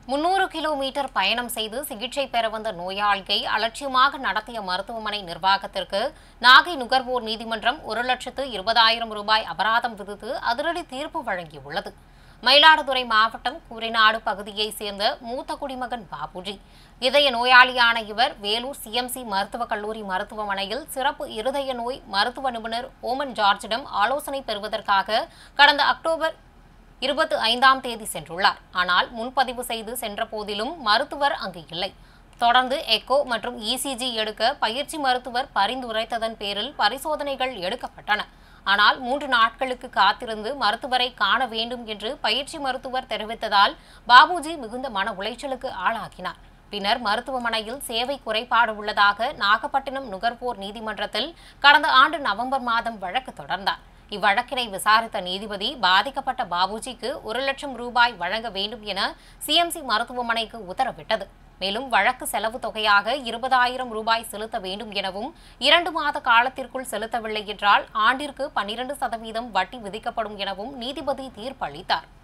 முன்னூறு கிலோமீட்டர் பயணம் செய்து சிகிச்சை பெற வந்த நோயாளியை அலட்சியமாக நடத்திய மருத்துவமனை நிர்வாகத்திற்கு நாகை நுகர்வோர் நீதிமன்றம் ஒரு லட்சத்து இருபதாயிரம் ரூபாய் அபராதம் விதித்து அதிரடி தீர்ப்பு வழங்கியுள்ளது மயிலாடுதுறை மாவட்டம் கூரைநாடு பகுதியைச் சேர்ந்த மூத்த குடிமகன் பாபுஜி இதய நோயாளியான இவர் வேலூர் சிஎம்சி மருத்துவக் கல்லூரி மருத்துவமனையில் சிறப்பு இருதய நோய் மருத்துவ நிபுணர் ஓமன் ஜார்ஜிடம் ஆலோசனை பெறுவதற்காக கடந்த அக்டோபர் இருபத்தி ஐந்தாம் தேதி சென்றுள்ளார் ஆனால் முன்பதிவு செய்து சென்ற போதிலும் மருத்துவர் அங்கு இல்லை தொடர்ந்து எக்கோ மற்றும் இசிஜி எடுக்க பயிற்சி மருத்துவர் பரிந்துரைத்ததன் பேரில் பரிசோதனைகள் எடுக்கப்பட்டன ஆனால் மூன்று நாட்களுக்கு காத்திருந்து மருத்துவரை காண வேண்டும் என்று பயிற்சி மருத்துவர் தெரிவித்ததால் பாபுஜி மிகுந்த மன உளைச்சலுக்கு ஆளாகினார் பின்னர் மருத்துவமனையில் சேவை குறைபாடு உள்ளதாக நாகப்பட்டினம் நுகர்வோர் நீதிமன்றத்தில் கடந்த ஆண்டு நவம்பர் மாதம் வழக்கு தொடர்ந்தார் இவ்வழக்கினை விசாரித்த நீதிபதி பாதிக்கப்பட்ட பாபுஜிக்கு ஒரு லட்சம் ரூபாய் வழங்க வேண்டும் என சிஎம்சி மருத்துவமனைக்கு உத்தரவிட்டது மேலும் வழக்கு செலவு தொகையாக இருபதாயிரம் ரூபாய் செலுத்த வேண்டும் எனவும் இரண்டு மாத காலத்திற்குள் செலுத்தவில்லை என்றால் ஆண்டிற்கு பன்னிரண்டு சதவீதம் வட்டி விதிக்கப்படும் எனவும் நீதிபதி தீர்ப்பளித்தார்